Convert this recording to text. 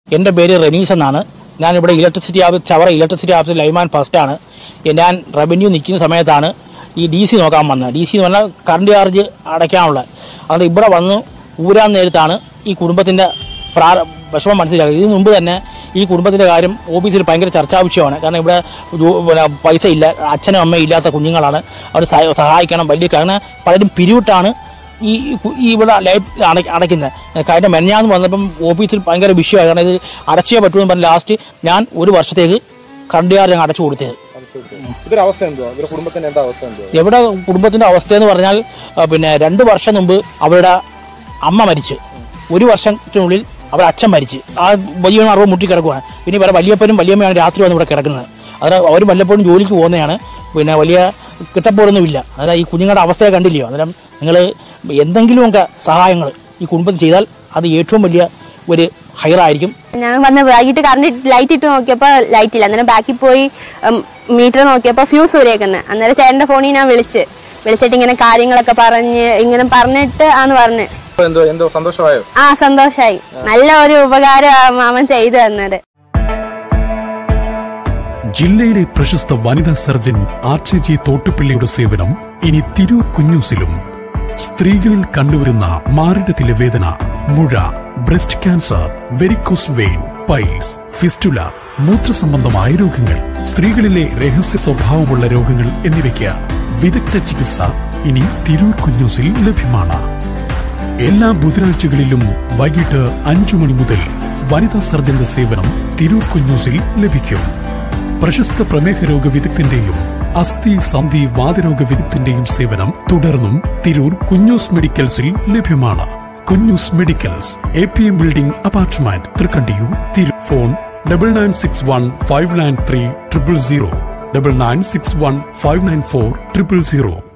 എൻ്റെ പേര് റെനീസ് എന്നാണ് ഞാനിവിടെ ഇലക്ട്രിസിറ്റി ഓഫീസ് ചവറ ഇലക്ട്രിസിറ്റി ഓഫീസിൽ ലൈമാൻ ഫസ്റ്റാണ് ഞാൻ റവന്യൂ നിൽക്കുന്ന സമയത്താണ് ഈ ഡി സി നോക്കാൻ വന്നത് ഡി സി എന്ന് പറഞ്ഞാൽ കറണ്ട് ചാർജ് അടയ്ക്കാനുള്ള അതുകൊണ്ട് ഇവിടെ വന്ന് ഊരാൻ നേരത്താണ് ഈ കുടുംബത്തിൻ്റെ പ്രാ വിഷമം മനസ്സിലാക്കുക ഇതിനു മുമ്പ് തന്നെ ഈ കുടുംബത്തിൻ്റെ കാര്യം ഓഫീസിൽ ഭയങ്കര ചർച്ചാ വിഷയമാണ് കാരണം ഇവിടെ ജോ- പിന്നെ പൈസ ഇല്ല അച്ഛനും അമ്മയും ഇല്ലാത്ത കുഞ്ഞുങ്ങളാണ് അവർ സഹാ- സഹായിക്കണം വലിയ കാരണം പലരും പിരിവിട്ടാണ് ഈ കു- ഈ ഇവിടെ ലൈറ്റ് അട അടയ്ക്കുന്നത് കാര്യം മെനഞ്ഞാന്ന് വന്നപ്പം ഓഫീസിൽ ഭയങ്കര വിഷയമായി കാരണം ഇത് അടച്ചേ പറ്റുമെന്ന് പറഞ്ഞ് ലാസ്റ്റ് ഞാൻ ഒരു വർഷത്തേക്ക് കറണ്ട് ചാർജ് അങ്ങ് അടച്ചു കൊടുത്തത് ഇവരുടെ അവസ്ഥ എന്തുവാ ഇവരുടെ കുടുംബത്തിന്റെ എന്താ അവസ്ഥ എന്തുവാ എവിടെ കുടുംബത്തിന്റെ അവസ്ഥയെന്ന് പറഞ്ഞാൽ ആ, പിന്നെ രണ്ട് വർഷം മുമ്പ് അവരുടെ അമ്മ മരിച്ചു ഒരു വർഷത്തിനുള്ളിൽ അവരുടെ അച്ഛൻ മരിച്ചു ആ വലിയ അറിവ് മുട്ടിക്കിടക്കുവാണ് പിന്നെ ഇവരെ വലിയപ്പനും വലിയമ്മയാണ് രാത്രി വന്ന് ഇവിടെ കിടക്കുന്നത് അത് അവർ വല്ലപ്പോഴും ജോലിക്ക് പോകുന്നതാണ് പിന്നെ വലിയ കിട്ടപ്പോഴൊന്നുമില്ല അതായത് ഈ കുഞ്ഞുങ്ങളുടെ അവസ്ഥയെ കണ്ടില്ലയോ അന്നേരം നിങ്ങൾ എന്തെങ്കിലുമൊക്കെ സഹായങ്ങൾ ഈ കുടുംബത്തിൽ ചെയ്താൽ അത് ഏറ്റവും വലിയ ഒരു ഹയറായിരിക്കും ഞാൻ വന്ന് വൈകിട്ട് കറണ്ട് ലൈറ്റ് ഇട്ട് നോക്കിയപ്പോൾ ലൈറ്റ് ഇല്ല അന്നേരം ബാക്കിൽ പോയി മീറ്റർ നോക്കിയപ്പോൾ ഫ്യൂസ് ഊരിയേക്കുന്നത് അന്നേരം ചേട്ടൻ്റെ ഫോണിൽ ഞാൻ വിളിച്ച് വിളിച്ചിട്ട് ഇങ്ങനെ കാര്യങ്ങളൊക്കെ പറഞ്ഞ് ഇങ്ങനെ പറഞ്ഞിട്ട് ആണ് പറഞ്ഞ് ഇപ്പൊ എന്തോ എന്തോ സന്തോഷമായോ ആ സന്തോഷായി നല്ല ഒരു ഉപകാരം അവൻ ചെയ്തു തന്നത് ജില്ലയിലെ പ്രശസ്ത വനിതാ സർജൻ ആർച്ചി ജി തോട്ടുപിള്ളിയുടെ സേവനം ഇനി തിരൂർ കുഞ്ഞൂസിലും സ്ത്രീകളിൽ കണ്ടുവരുന്ന മാറിടത്തിലെ വേദന മുഴ breast cancer varicose vein piles fistula മൂത്രസംബന്ധമായ രോഗങ്ങൾ സ്ത്രീകളിലെ രഹസ്യ സ്വഭാവമുള്ള രോഗങ്ങൾ എന്നിവയ്ക്ക് വിദഗ്ധ ചികിത്സ ഇനി തിരൂർ കുഞ്ഞൂസിൽ ലഭ്യമാണ് എല്ലാ ബുധനാഴ്ചകളിലും വൈകിട്ട് അഞ്ചു മണി മുതൽ വനിതാ സർജന്റെ സേവനം തിരൂർ കുഞ്ഞൂസിൽ ലഭിക്കും പ്രശസ്ത പ്രമേഹ രോഗ വിദഗ്ധന്റെയും അസ്ഥി സന്ധി വാതരോഗ വിദഗ്ധന്റെയും സേവനം തുടർന്നും തിരൂർ കുഞ്ഞൂസ് മെഡിക്കൽസിൽ ലഭ്യമാണ് Kunjoos medicals A P M building apartment Thrikkandiyoor Thiru phone double nine six one five nine three triple zero double nine six one five nine four triple zero